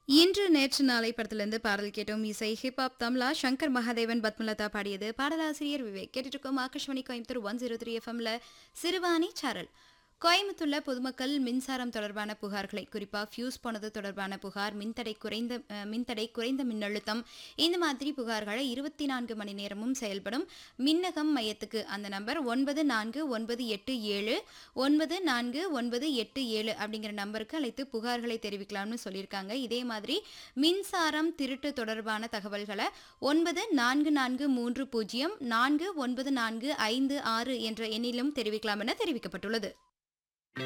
இன்று நேற்று நாளை படத்திலிருந்து பாடல் கேட்டோம் இசை ஹிப்ஹாப் தமிழா சங்கர் மகாதேவன் பத்மலதா பாடியது பாடலாசிரியர் விவேக் கேட்டுருக்கோம் Akashvani Coimbatore one zero three எஃப்எம்ல சிறுவாணி சாரல் கோயம்புத்தூர்ல பொதுமக்கள் மின்சாரம் தொடர்பான புகார்களை குறிப்பா ஃபியூஸ் போனது தொடர்பான புகார் மின்தடை குறைந்த அஹ், மின்தடை குறைந்த மின்னழுத்தம் இந்த மாதிரி புகார்களை இருபத்தி நான்கு மணி நேரமும் செயல்படும் மின்னகம் மையத்துக்கு அந்த நம்பர் ஒன்பது நான்கு ஒன்பது எட்டு ஏழு ஒன்பது நான்கு ஒன்பது எட்டு ஏழு அப்படிங்கிற நம்பருக்கு அழைத்து புகார்களை தெரிவிக்கலாம்னு சொல்லியிருக்காங்க இதே மாதிரி மின்சாரம் திருட்டு தொடர்பான தகவல்களை ஒன்பது நான்கு நான்கு மூன்று பூஜ்ஜியம் நான்கு ஒன்பது நான்கு ஐந்து ஆறு என்ற எண்ணிலும் தெரிவிக்கலாம் என தெரிவிக்கப்பட்டுள்ளது